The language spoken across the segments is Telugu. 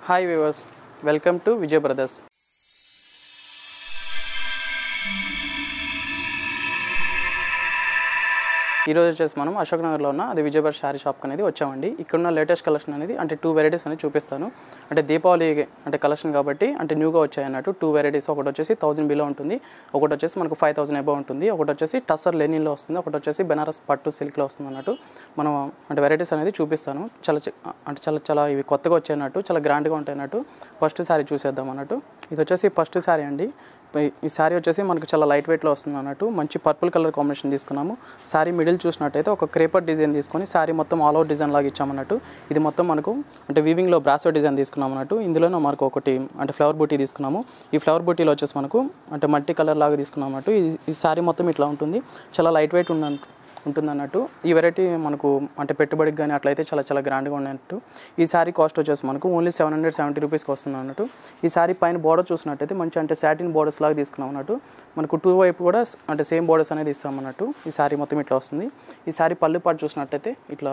hi viewers welcome to Vijay brothers ఈరోజు వచ్చేసి మనం అశోక్ నగర్లో ఉన్న అది విజయభర్ శారీ షాప్ అనేది వచ్చామండి ఇక్కడ ఉన్న లేటెస్ట్ కలెక్షన్ అనేది అంటే టూ వెరైటీస్ అనేది చూపిస్తాను అంటే దీపావళి అంటే కలెక్షన్ కాబట్టి అంటే న్యూగా వచ్చాయి అన్నట్టు టూ వెరైటీస్ ఒకటి వచ్చేసి థౌసండ్ బిలో ఉంటుంది ఒకటి వచ్చేసి మనకు ఫైవ్ థౌసండ్ అబౌవ్ ఉంటుంది ఒకటి వచ్చేసి టసర్ లెనిన్లో వస్తుంది ఒకటి వచ్చేసి బెనారస్ పట్టు సిల్క్లో వస్తుంది అన్నట్టు మనం అంటే వెరైటీస్ అనేది చూపిస్తాను చాలా చి- అంటే చాలా చాలా ఇవి కొత్తగా వచ్చాయి అన్నట్టు చాలా గ్రాండ్గా ఉంటాయి అన్నట్టు ఫస్ట్ శారీ చూసేద్దాం అన్నట్టు ఇది వచ్చేసి ఫస్ట్ శారీ అండి ఈ- ఈ శారీ వచ్చేసి మనకు చాలా లైట్ వెయిట్లో వస్తుంది అన్నట్టు మంచి పర్పుల్ కలర్ కాంబినేషన్ తీసుకున్నాము శారీ మిడిల్ చూసినట్టయితే ఒక క్రేపర్ డిజైన్ తీసుకొని శారీ మొత్తం ఆల్ అవుట్ డిజైన్ లాగా ఇచ్చామన్నట్టు ఇది మొత్తం మనకు అంటే వీవింగ్లో బ్రాసో డిజైన్ తీసుకున్నాం అన్నట్టు ఇందులోనే మనకు ఒకటి అంటే ఫ్లవర్ బూటీ తీసుకున్నాము ఈ ఫ్లవర్ బూటీలో వచ్చేసి మనకు అంటే మల్టీ కలర్ లాగా తీసుకున్నాం అన్నట్టు ఈ- ఈ శారీ మొత్తం ఇట్లా ఉంటుంది చాలా లైట్ వెయిట్ ఉన్నట్టు ఉంటుంది అన్నట్టు ఈ వెరైటీ మనకు అంటే పెట్టుబడికి కానీ అట్లయితే చాలా చాలా గ్రాండ్గా ఉన్నట్టు ఈ శారీ కాస్ట్ వచ్చేసి మనకు ఓన్లీ సెవెన్ హండ్రెడ్ సెవెంటీ రూపీస్కి వస్తుంది అన్నట్టు ఈ శారీ పైన బోర్డర్ చూసినట్టయితే మంచి అంటే సాటిన్ బోర్డర్స్ లాగా తీసుకున్నాం అన్నట్టు మనకు టూ వైపు కూడా స్- అంటే సేమ్ బోర్డర్స్ అనేది ఇస్తాం అన్నట్టు ఈ శారీ మొత్తం ఇట్లా వస్తుంది ఈ శారీ పళ్ళు పాటు చూసినట్టయితే ఇట్లా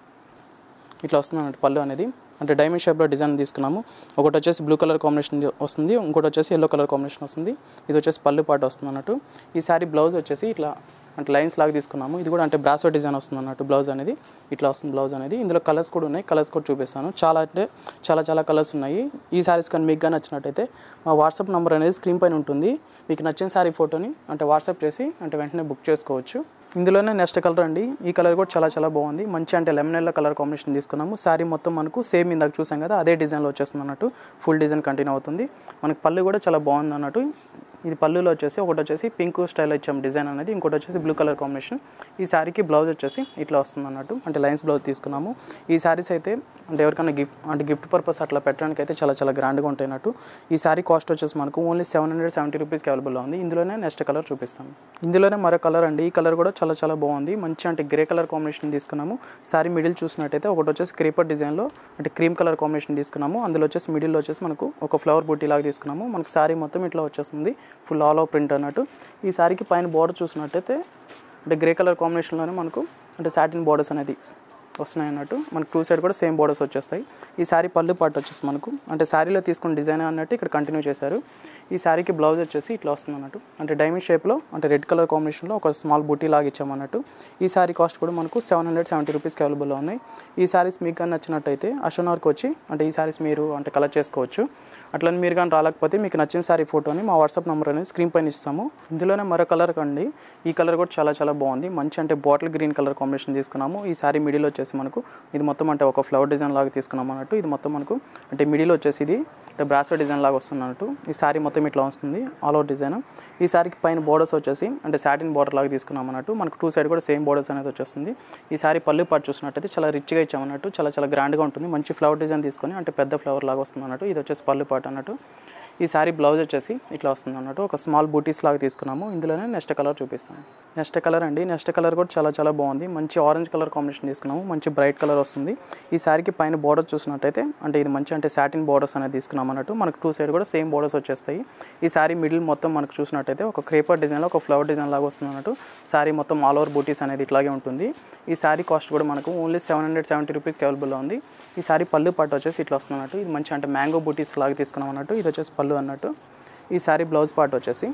ఇట్లా వస్తుంది అన్నట్టు పళ్ళు అనేది అంటే డైమండ్ షేప్లో డిజైన్ తీసుకున్నాము ఒకటి వచ్చేసి బ్లూ కలర్ కాంబినేషన్ వస్తుంది ఇంకోటి వచ్చేసి ఎల్లో కలర్ కాంబినేషన్ వస్తుంది ఇది వచ్చేసి పళ్ళు పాటు వస్తుంది అన్నట్టు ఈ శారీ బ్లౌజ్ వచ్చేసి ఇట్లా అంటే లైన్స్ లాగా తీసుకున్నాము ఇది కూడా అంటే బ్రాసో డిజైన్ వస్తుంది అన్నట్టు బ్లౌజ్ అనేది ఇట్లా వస్తుంది బ్లౌజ్ అనేది ఇందులో కలర్స్ కూడా ఉన్నాయి కలర్స్ కూడా చూపిస్తాను చాలా అంటే చాలా చాలా కలర్స్ ఉన్నాయి ఈ శారీస్ కానీ మీకు కానీ నచ్చినట్టయితే మా వాట్సాప్ నెంబర్ అనేది స్క్రీన్ పైన ఉంటుంది మీకు నచ్చిన శారీ ఫోటోని అంటే వాట్సాప్ చేసి అంటే వెంటనే బుక్ చేసుకోవచ్చు ఇందులోనే నెక్స్ట్ కలర్ అండి ఈ కలర్ కూడా చాలా చాలా బాగుంది మంచి అంటే లెమన్ ఎల్లో కలర్ కాంబినేషన్ తీసుకున్నాము శారీ మొత్తం మనకు సేమ్ ఇందాక చూసాం కదా అదే డిజైన్లో వచ్చేస్తుంది అన్నట్టు ఫుల్ డిజైన్ కంటిన్యూ అవుతుంది మనకి పళ్ళు కూడా చాలా బాగుంది అన్నట్టు ఇది పళ్ళులో వచ్చేసి ఒకటి వచ్చేసి పింక్ స్టైల్ ఇచ్చాం డిజైన్ అనేది ఇంకోటి వచ్చేసి బ్లూ కలర్ కాంబినేషన్ ఈ శారీకి బ్లౌజ్ వచ్చేసి ఇట్లా వస్తుంది అన్నట్టు అంటే లైన్స్ బ్లౌజ్ తీసుకున్నాము ఈ శారీస్ అయితే అంటే ఎవరికైనా గిఫ్ట్ అంటే గిఫ్ట్ పర్పస్ అట్లా పెట్టడానికి అయితే చాలా చాలా గ్రాండ్గా ఉంటాయి అన్నట్టు ఈ శారీ కాస్ట్ వచ్చేసి మనకు ఓన్లీ సెవెన్ హండ్రెడ్ సెవెంటీ రూపీస్కి అవైలబుల్లో ఉంది ఇందులోనే నెక్స్ట్ కలర్ చూపిస్తాను ఇందులోనే మరో కలర్ అండి ఈ కలర్ కూడా చాలా చాలా బాగుంది మంచి అంటే గ్రే కలర్ కాంబినేషన్ తీసుకున్నాము శారీ మిడిల్ చూసినట్టయితే ఒకటి వచ్చేసి క్రీపర్ డిజైన్లో అంటే క్రీమ్ కలర్ కాంబినేషన్ తీసుకున్నాము అందులో వచ్చేసి మిడిల్లో వచ్చేసి మనకు ఒక ఫ్లవర్ బూటీ లాగా తీసుకున్నాము మనకు శారీ మొత్తం ఇట్లా వచ్చేస్తుంది ఫుల్ ఆల్ ఓవర్ ప్రింట్ అన్నట్టు ఈ శారీకి పైన బార్డర్ చూసినట్టయితే అంటే గ్రే కలర్ కాంబినేషన్లోనే మనకు అంటే సాటిన్ బార్డర్స్ అనేది వస్తున్నాయి అన్నట్టు మనకు టూ సైడ్ కూడా సేమ్ బోర్డర్స్ వచ్చేస్తాయి ఈ శారీ పళ్ళు పాటు వచ్చేసి మనకు అంటే శారీలో తీసుకున్న డిజైన్ అన్నట్టు ఇక్కడ కంటిన్యూ చేశారు ఈ శారీకి బ్లౌజ్ వచ్చేసి ఇట్లా వస్తుంది అన్నట్టు అంటే డైమండ్ షేప్లో అంటే రెడ్ కలర్ కాంబినేషన్లో ఒక స్మాల్ బూటీ లాగా ఇచ్చామన్నట్టు ఈ శారీ కాస్ట్ కూడా మనకు సెవెన్ హండ్రెడ్ సెవెంటీ రూపీస్కి అవైలబుల్లో ఉన్నాయి ఈ శారీస్ మీకు కానీ నచ్చినట్టయితే అశోనార్కి వచ్చి అంటే ఈ శారీస్ మీరు అంటే కలెక్ట్ చేసుకోవచ్చు అట్లని మీరు కానీ రాలేకపోతే మీకు నచ్చిన శారీ ఫోటోని మా వాట్సాప్ నెంబర్ అనేది స్క్రీన్ పైన ఇస్తాము ఇందులోనే మరో కలర్ కండి ఈ కలర్ కూడా చాలా చాలా బాగుంది మంచి అంటే బాటిల్ గ్రీన్ కలర్ కాంబినేషన్ తీసుకున్నాము ఈ శారీ మిడిల్ వచ్చేసి మనకు ఇది మొత్తం అంటే ఒక ఫ్లవర్ డిజైన్ లాగా తీసుకున్నాం అన్నట్టు ఇది మొత్తం మనకు అంటే మిడిల్ వచ్చేసి ఇది అంటే బ్రాసో డిజైన్ లాగా వస్తుంది అన్నట్టు ఈ శారీ మొత్తం ఇట్లా వస్తుంది ఆల్ ఓవర్ డిజైన్ ఈ శారీకి పైన బోర్డర్స్ వచ్చేసి అంటే సాటిన్ బోర్డర్ లాగా తీసుకున్నాం అన్నట్టు మనకు టూ సైడ్ కూడా సేమ్ బోర్డర్స్ అనేది వచ్చేస్తుంది ఈ శారీ పళ్ళు పాటు చూసినట్టయితే చాలా రిచ్గా ఇచ్చామన్నట్టు చాలా చాలా గ్రాండ్గా ఉంటుంది మంచి ఫ్లవర్ డిజైన్ తీసుకొని అంటే పెద్ద ఫ్లవర్ లాగా వస్తుంది అన్నట్టు ఇది వచ్చేసి పళ్ళు పాటు అన్నట్టు ఈ శారీ బ్లౌజ్ వచ్చేసి ఇట్లా వస్తుంది అన్నట్టు ఒక స్మాల్ బూటీస్ లాగా తీసుకున్నాము ఇందులోనే నెక్స్ట్ కలర్ చూపిస్తాను నెక్స్ట్ కలర్ అండి నెక్స్ట్ కలర్ కూడా చాలా చాలా బాగుంది మంచి ఆరెంజ్ కలర్ కాంబినేషన్ తీసుకున్నాము మంచి బ్రైట్ కలర్ వస్తుంది ఈ శారీకి పైన బోర్డర్ చూసినట్టయితే అంటే ఇది మంచి అంటే సాటిన్ బోర్డర్స్ అనేది తీసుకున్నాం అన్నట్టు మనకు టూ సైడ్ కూడా సేమ్ బోర్డర్స్ వచ్చేస్తాయి ఈ శారీ మిడిల్ మొత్తం మనకు చూసినట్టయితే ఒక క్రేపర్ డిజైన్లో ఒక ఫ్లవర్ డిజైన్ లాగా వస్తుంది అన్నట్టు శారీ మొత్తం ఆల్ ఓవర్ బూటీస్ అనేది ఇట్లాగే ఉంటుంది ఈ శారీ కాస్ట్ కూడా మనకు ఓన్లీ సెవెన్ హండ్రెడ్ సెవెంటీ రూపీస్కి అవైలబుల్లో ఉంది ఈ శారీ పళ్ళు పట్టు వచ్చేసి ఇట్లా వస్తుంది అన్నట్టు ఇది మంచి అంటే మ్యాంగో బూటీస్ లాగా తీసుకున్నాం అన్నట్టు ఇది వచ్చేసి పళ్ళు అన్నట్టు ఈ శారీ బ్లౌజ్ పార్ట్ వచ్చేసి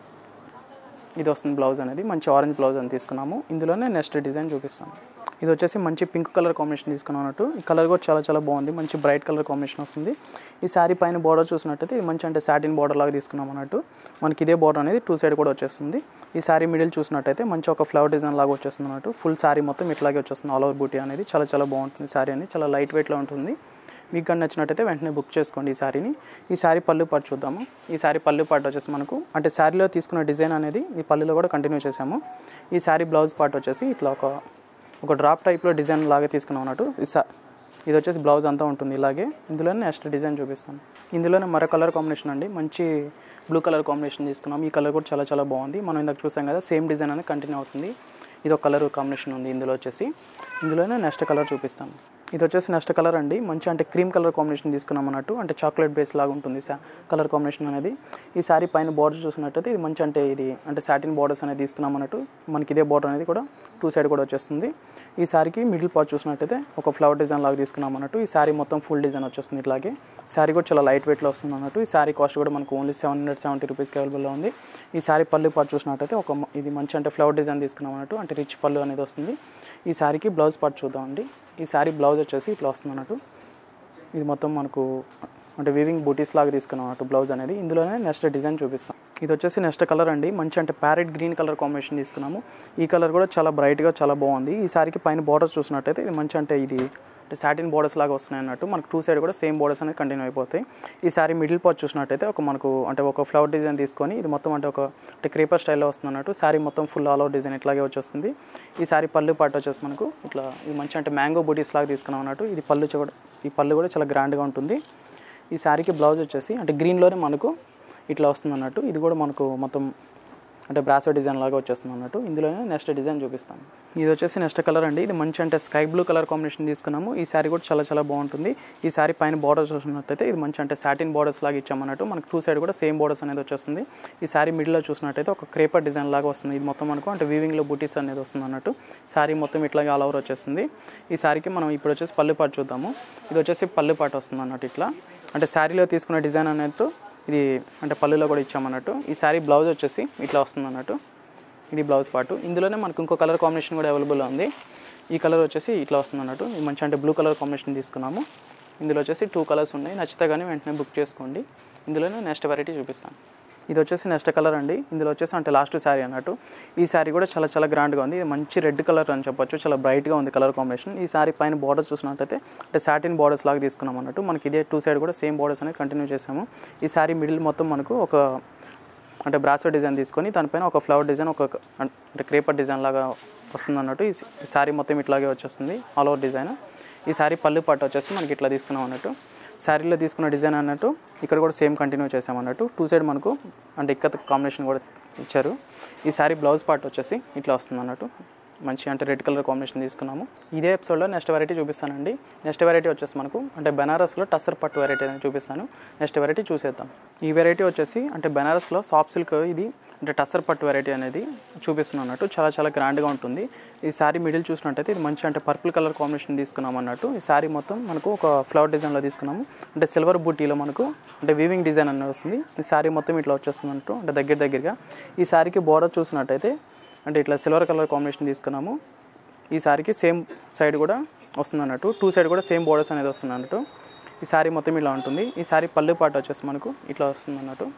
ఇది వస్తుంది బ్లౌజ్ అనేది మంచి ఆరెంజ్ బ్లౌజ్ అని తీసుకున్నాము ఇందులోనే నెక్స్ట్ డిజైన్ చూపిస్తాను ఇది వచ్చేసి మంచి పింక్ కలర్ కాంబినేషన్ తీసుకున్నాం అన్నట్టు ఈ కలర్ కూడా చాలా చాలా బాగుంది మంచి బ్రైట్ కలర్ కాంబినేషన్ వస్తుంది ఈ శారీ పైన బార్డర్ చూసినట్టయితే ఇది మంచి అంటే సాటిన్ బార్డర్ లాగా తీసుకున్నాం అన్నట్టు మనకి ఇదే బార్డర్ అనేది టూ సైడ్ కూడా వచ్చేస్తుంది ఈ శారీ మిడిల్ చూసినట్టయితే మంచి ఒక ఫ్లవర్ డిజైన్ లాగా వచ్చేస్తుంది అన్నట్టు ఫుల్ శారీ మొత్తం ఇట్లాగే వచ్చేస్తుంది ఆల్ ఓవర్ బూటీ అనేది చాలా చాలా బాగుంటుంది శారీ అనేది చాలా లైట్ వెయిట్లో ఉంటుంది మీకు కానీ నచ్చినట్టయితే వెంటనే బుక్ చేసుకోండి ఈ శారీని ఈ శారీ పళ్ళు పాటు చూద్దాము ఈ శారీ పళ్ళు పాటు వచ్చేసి మనకు అంటే శారీలో తీసుకున్న డిజైన్ అనేది ఈ పళ్ళులో కూడా కంటిన్యూ చేసాము ఈ శారీ బ్లౌజ్ పార్ట్ వచ్చేసి ఇట్లా ఒక ఒక డ్రాప్ టైప్లో డిజైన్ లాగా తీసుకున్నాం అన్నట్టు ఈ సా ఇది వచ్చేసి బ్లౌజ్ అంతా ఉంటుంది ఇలాగే ఇందులోనే నెక్స్ట్ డిజైన్ చూపిస్తాను ఇందులోనే మరో కలర్ కాంబినేషన్ అండి మంచి బ్లూ కలర్ కాంబినేషన్ తీసుకున్నాం ఈ కలర్ కూడా చాలా చాలా బాగుంది మనం ఇందాక చూసాం కదా సేమ్ డిజైన్ అనేది కంటిన్యూ అవుతుంది ఇది ఒక కలర్ కాంబినేషన్ ఉంది ఇందులో వచ్చేసి ఇందులోనే నెక్స్ట్ కలర్ చూపిస్తాను ఇది వచ్చేసి నెక్స్ట్ కలర్ అండి మంచి అంటే క్రీమ్ కలర్ కాంబినేషన్ తీసుకున్నాం అన్నట్టు అంటే చాక్లెట్ బేస్ లాగా ఉంటుంది సా కలర్ కాంబినేషన్ అనేది ఈ శారీ పైన బార్డర్ చూసినట్టయితే ఇది మంచి అంటే ఇది అంటే సాటిన్ బార్డర్స్ అనేది తీసుకున్నాం అన్నట్టు మనకి ఇదే బార్డర్ అనేది కూడా టూ సైడ్ కూడా వచ్చేస్తుంది ఈ శారీకి మిడిల్ పార్ట్ చూసినట్టయితే ఒక ఫ్లవర్ డిజైన్ లాగా తీసుకున్నాం అన్నట్టు ఈ శారీ మొత్తం ఫుల్ డిజైన్ వచ్చేస్తుంది ఇట్లాగే శారీ కూడా చాలా లైట్ వెయిట్లో వస్తుంది అన్నట్టు ఈ శారీ కాస్ట్ కూడా మనకు ఓన్లీ సెవెన్ హండ్రెడ్ సెవెంటీ రూపీస్కి అవైలబుల్లో ఉంది ఈ శారీ పళ్ళు పార్ట్ చూసినట్టయితే ఒక మ- ఇది మంచి అంటే ఫ్లవర్ డిజైన్ తీసుకున్నాం అన్నట్టు అంటే రిచ్ పళ్ళు అనేది వస్తుంది ఈ శారీకి బ్లౌజ్ పార్ట్ చూద్దామండి ఈ శారీ బ్లౌజ్ వచ్చేసి ఇట్లా వస్తుంది అన్నట్టు ఇది మొత్తం మనకు అంటే వీవింగ్ బూటీస్ లాగా తీసుకున్నాం అన్నట్టు బ్లౌజ్ అనేది ఇందులోనే నెక్స్ట్ డిజైన్ చూపిస్తాం ఇది వచ్చేసి నెక్స్ట్ కలర్ అండి మంచి అంటే ప్యారెట్ గ్రీన్ కలర్ కాంబినేషన్ తీసుకున్నాము ఈ కలర్ కూడా చాలా బ్రైట్గా చాలా బాగుంది ఈ సారికి పైన బార్డర్స్ చూసినట్టయితే ఇది మంచి అంటే ఇది అంటే సాటిన్ బోర్డర్స్ లాగా వస్తున్నాయి అన్నట్టు మనకు టూ సైడ్ కూడా సేమ్ బోర్డర్స్ అనేది కంటిన్యూ అయిపోతాయి ఈ సారీ మిడిల్ పార్ట్ చూసినట్టయితే ఒక మనకు అంటే ఒక ఫ్లవర్ డిజైన్ తీసుకొని ఇది మొత్తం అంటే ఒక అంటే క్రీపర్ స్టైల్లో వస్తుంది అన్నట్టు సారీ మొత్తం ఫుల్ ఆల్ ఓవర్ డిజైన్ ఇట్లాగే వచ్చేస్తుంది ఈ సారీ పళ్ళు పార్ట్ వచ్చేసి మనకు ఇట్లా ఇది మంచి అంటే మ్యాంగో బూటీస్ లాగా తీసుకున్నాం అన్నట్టు ఇది పళ్ళు కూడా ఈ పళ్ళు కూడా చాలా గ్రాండ్గా ఉంటుంది ఈ శారీకి బ్లౌజ్ వచ్చేసి అంటే గ్రీన్లోనే మనకు ఇట్లా వస్తుంది అన్నట్టు ఇది కూడా మనకు మొత్తం అంటే బ్రాసో డిజైన్ లాగా వచ్చేస్తుంది అన్నట్టు ఇందులోనే నెక్స్ట్ డిజైన్ చూపిస్తాను ఇది వచ్చేసి నెక్స్ట్ కలర్ అండి ఇది మంచి అంటే స్కై బ్లూ కలర్ కాంబినేషన్ తీసుకున్నాము ఈ శారీ కూడా చాలా చాలా బాగుంటుంది ఈ శారీ పైన బార్డర్స్ చూసినట్టయితే ఇది మంచి అంటే సాటిన్ బార్డర్స్ లాగా ఇచ్చామన్నట్టు మనకు టూ సైడ్ కూడా సేమ్ బార్డర్స్ అనేది వచ్చేస్తుంది ఈ శారీ మిడిల్లో చూసినట్టయితే ఒక క్రేపర్ డిజైన్ లాగా వస్తుంది ఇది మొత్తం మనకు అంటే వీవింగ్లో బూటీస్ అనేది వస్తుంది అన్నట్టు శారీ మొత్తం ఇట్లాగే ఆల్ ఓవర్ వచ్చేస్తుంది ఈ శారీకి మనం ఇప్పుడు వచ్చేసి పళ్ళు పాటు చూద్దాము ఇది వచ్చేసి పళ్ళు పాటు వస్తుంది అన్నట్టు ఇట్లా అంటే శారీలో తీసుకున్న డిజైన్ అనేది ఇది అంటే పళ్ళులో కూడా ఇచ్చామన్నట్టు ఈ శారీ బ్లౌజ్ వచ్చేసి ఇట్లా వస్తుంది అన్నట్టు ఇది బ్లౌజ్ పార్ట్ ఇందులోనే మనకు ఇంకో కలర్ కాంబినేషన్ కూడా అవైలబుల్ ఉంది ఈ కలర్ వచ్చేసి ఇట్లా వస్తుంది అన్నట్టు ఇది మంచి అంటే బ్లూ కలర్ కాంబినేషన్ తీసుకున్నాము ఇందులో వచ్చేసి టూ కలర్స్ ఉన్నాయి నచ్చితే కానీ వెంటనే బుక్ చేసుకోండి ఇందులోనే నెక్స్ట్ వెరైటీ చూపిస్తాను ఇది వచ్చేసి నెక్స్ట్ కలర్ అండి ఇందులో వచ్చేసి అంటే లాస్ట్ శారీ అన్నట్టు ఈ శారీ కూడా చాలా చాలా గ్రాండ్గా ఉంది ఇది మంచి రెడ్ కలర్ అని చెప్పొచ్చు చాలా బ్రైట్గా ఉంది కలర్ కాంబినేషన్ ఈ శారీ పైన బార్డర్ చూసినట్టయితే అంటే సాటిన్ బార్డర్స్ లాగా తీసుకున్నాం అన్నట్టు మనకి ఇదే టూ సైడ్ కూడా సేమ్ బార్డర్స్ అనేది కంటిన్యూ చేసాము ఈ శారీ మిడిల్ మొత్తం మనకు ఒక అంటే బ్రాసో డిజైన్ తీసుకొని దానిపైన ఒక ఫ్లవర్ డిజైన్ ఒక అంటే క్రేపర్ డిజైన్ లాగా వస్తుంది అన్నట్టు ఈ శారీ మొత్తం ఇట్లాగే వచ్చేస్తుంది ఆల్ ఓవర్ డిజైన్ ఈ శారీ పళ్ళు పట్టు వచ్చేసి మనకి ఇట్లా తీసుకున్నాం అన్నట్టు శారీలో తీసుకున్న డిజైన్ అన్నట్టు ఇక్కడ కూడా సేమ్ కంటిన్యూ చేసాం అన్నట్టు టూ సైడ్ మనకు అంటే ఇక్కత కాంబినేషన్ కూడా ఇచ్చారు ఈ శారీ బ్లౌజ్ పార్ట్ వచ్చేసి ఇట్లా వస్తుంది అన్నట్టు మంచి అంటే రెడ్ కలర్ కాంబినేషన్ తీసుకున్నాము ఇదే ఎపిసోడ్లో నెక్స్ట్ వెరైటీ చూపిస్తానండి నెక్స్ట్ వెరైటీ వచ్చేసి మనకు అంటే బెనారస్లో టసర్ పట్టు వెరైటీ అనేది చూపిస్తాను నెక్స్ట్ వెరైటీ చూసేద్దాం ఈ వెరైటీ వచ్చేసి అంటే బెనారస్లో సాఫ్ట్ సిల్క్ ఇది అంటే టసర్ పట్టు వెరైటీ అనేది చూపిస్తున్నాను అన్నట్టు చాలా చాలా గ్రాండ్గా ఉంటుంది ఈ శారీ మిడిల్ చూసినట్టయితే ఇది మంచి అంటే పర్పుల్ కలర్ కాంబినేషన్ తీసుకున్నాం అన్నట్టు ఈ శారీ మొత్తం మనకు ఒక ఫ్లవర్ డిజైన్లో తీసుకున్నాము అంటే సిల్వర్ బుట్టీలో మనకు అంటే వీవింగ్ డిజైన్ అనేది వస్తుంది ఈ శారీ మొత్తం ఇట్లా వచ్చేస్తుంది అన్నట్టు అంటే దగ్గర దగ్గరగా ఈ శారీకి బోర్డర్ చూసినట్టయితే అంటే ఇట్లా సిల్వర్ కలర్ కాంబినేషన్ తీసుకున్నాము ఈ శారీకి సేమ్ సైడ్ కూడా వస్తుంది అన్నట్టు టూ సైడ్ కూడా సేమ్ బోర్డర్స్ అనేది వస్తుంది అన్నట్టు ఈ శారీ మొత్తం ఇలా ఉంటుంది ఈ శారీ పళ్ళు పాట వచ్చేసి మనకు ఇట్లా వస్తుంది అన్నట్టు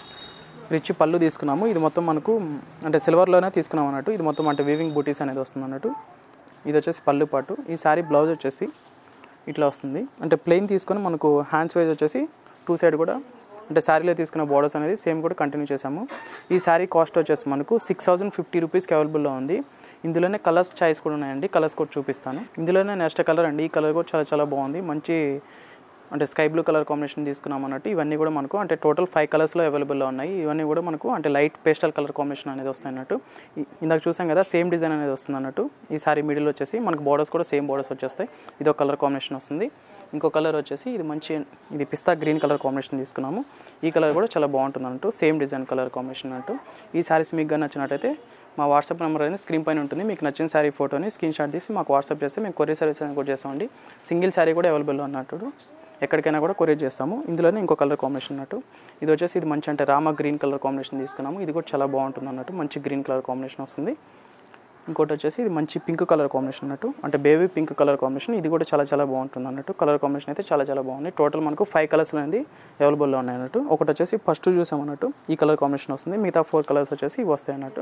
రిచ్ పళ్ళు తీసుకున్నాము ఇది మొత్తం మనకు అంటే సిల్వర్లోనే తీసుకున్నాం అన్నట్టు ఇది మొత్తం అంటే వీవింగ్ బూటీస్ అనేది వస్తుంది అన్నట్టు ఇది వచ్చేసి పళ్ళు పాటు ఈ శారీ బ్లౌజ్ వచ్చేసి ఇట్లా వస్తుంది అంటే ప్లెయిన్ తీసుకొని మనకు హ్యాండ్స్ వైజ్ వచ్చేసి టూ సైడ్ కూడా అంటే శారీలో తీసుకున్న బోర్డర్స్ అనేది సేమ్ కూడా కంటిన్యూ చేసాము ఈ శారీ కాస్ట్ వచ్చేసి మనకు సిక్స్ థౌసండ్ ఫిఫ్టీ రూపీస్కి అవైలబుల్లో ఉంది ఇందులోనే కలర్స్ చాయిస్ కూడా ఉన్నాయండి కలర్స్ కూడా చూపిస్తాను ఇందులోనే నెక్స్ట్ కలర్ అండి ఈ కలర్ కూడా చాలా చాలా బాగుంది మంచి అంటే స్కై బ్లూ కలర్ కాంబినేషన్ తీసుకున్నాం అన్నట్టు ఇవన్నీ కూడా మనకు అంటే టోటల్ ఫైవ్ కలర్స్లో అవైలబుల్లో ఉన్నాయి ఇవన్నీ కూడా మనకు అంటే లైట్ పేస్టల్ కలర్ కాంబినేషన్ అనేది వస్తాయి అన్నట్టు ఇ- ఇందాక చూసాం కదా సేమ్ డిజైన్ అనేది వస్తుంది అన్నట్టు ఈ సారీ మిడిల్ వచ్చేసి మనకు బోర్డర్స్ కూడా సేమ్ బోర్డర్స్ వచ్చేస్తాయి ఇది ఒక కలర్ కాంబినేషన్ వస్తుంది ఇంకో కలర్ వచ్చేసి ఇది మంచి ఇది పిస్తా గ్రీన్ కలర్ కాంబినేషన్ తీసుకున్నాము ఈ కలర్ కూడా చాలా బాగుంటుంది అన్నట్టు సేమ్ డిజైన్ కలర్ కాంబినేషన్ అన్నట్టు ఈ సారీస్ మీకు కానీ నచ్చినట్టయితే మా వాట్సాప్ నెంబర్ అనేది స్క్రీన్ పైన ఉంటుంది మీకు నచ్చిన శారీ ఫోటోని స్క్రీన్ షాట్ తీసి మాకు వాట్సాప్ చేస్తే మేము కొరియర్ సర్వీస్ అనేది కూడా చేస్తామండి సింగిల్ శారీ కూడా అవైలబుల్ అన్నట్టు ఎక్కడికైనా కూడా కొరియర్ చేస్తాము ఇందులోనే ఇంకో కలర్ కాంబినేషన్ అన్నట్టు ఇది వచ్చేసి ఇది మంచి అంటే రామ గ్రీన్ కలర్ కాంబినేషన్ తీసుకున్నాము ఇది కూడా చాలా బాగుంటుంది అన్నట్టు మంచి గ్రీన్ కలర్ కాంబినేషన్ వస్తుంది ఇంకోటి వచ్చేసి ఇది మంచి పింక్ కలర్ కాంబినేషన్ అన్నట్టు అంటే బేబీ పింక్ కలర్ కాంబినేషన్ ఇది కూడా చాలా చాలా బాగుంటుంది అన్నట్టు కలర్ కాంబినేషన్ అయితే చాలా చాలా బాగుంది టోటల్ మనకు ఫైవ్ కలర్స్ అనేది అవైలబుల్లో ఉన్నాయి అన్నట్టు ఒకటి వచ్చేసి ఫస్ట్ చూసాం అన్నట్టు ఈ కలర్ కాంబినేషన్ వస్తుంది మిగతా ఫోర్ కలర్స్ వచ్చేసి ఇవి వస్తాయి అన్నట్టు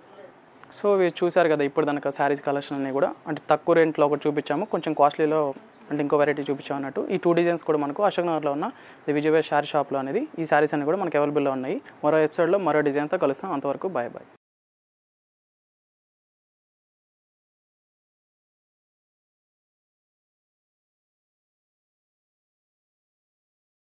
సో ఇవి చూసారు కదా ఇప్పుడు దానికి శారీస్ కలెక్షన్ అన్ని కూడా అంటే తక్కువ రేంట్లో ఒకటి చూపించాము కొంచెం కాస్ట్లీలో అంటే ఇంకో వెరైటీ చూపించాం అన్నట్టు ఈ టూ డిజైన్స్ కూడా మనకు అశోక్ నగర్లో ఉన్న ది విజయవాడ శారీ షాప్లో అనేది ఈ శారీస్ అన్ని కూడా మనకు అవైలబుల్లో ఉన్నాయి మరో ఎపిసోడ్లో మరో డిజైన్తో కలుస్తాం అంతవరకు బాయ్ బాయ్